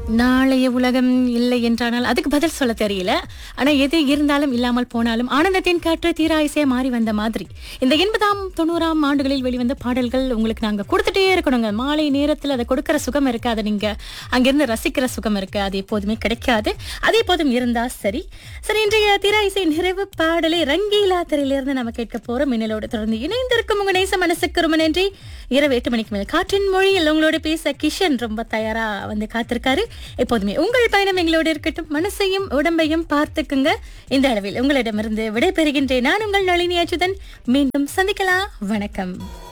நாளைய உலகம் இல்லை என்றானால் அதுக்கு பதில் சொல்ல தெரியல ஆனா எது இருந்தாலும் இல்லாமல் போனாலும் ஆனந்தத்தின் காற்று தீராயிசையா மாறி வந்த மாதிரி இந்த எண்பதாம் தொண்ணூறாம் ஆண்டுகளில் வெளிவந்த பாடல்கள் உங்களுக்கு நாங்க கொடுத்துட்டே இருக்கணுங்க மாலை நேரத்துல அதை கொடுக்கிற சுகம் இருக்கு அதை நீங்க அங்கிருந்து ரசிக்கிற சுகம் இருக்கு அது எப்போதுமே கிடைக்காது அது எப்போதும் இருந்தா சரி சரி இன்றைய தீராயிசை நிறைவு பாடலை ரங்கீலா திரையிலிருந்து நம்ம கேட்க போறோம் மின்னலோடு தொடர்ந்து இணைந்திருக்கும் உங்க நேச மனசுக்கு ரொம்ப நன்றி இரவு எட்டு மணிக்கு மேல் காற்றின் மொழியில் உங்களோட பேச கிஷன் ரொம்ப தயாரா வந்து காத்திருக்காரு எப்போதுமே உங்கள் பயணம் எங்களோடு இருக்கட்டும் மனசையும் உடம்பையும் பார்த்துக்குங்க இந்த அளவில் உங்களிடமிருந்து விடைபெறுகின்றேன் நான் உங்கள் நளினி அச்சுதன் மீண்டும் சந்திக்கலாம் வணக்கம்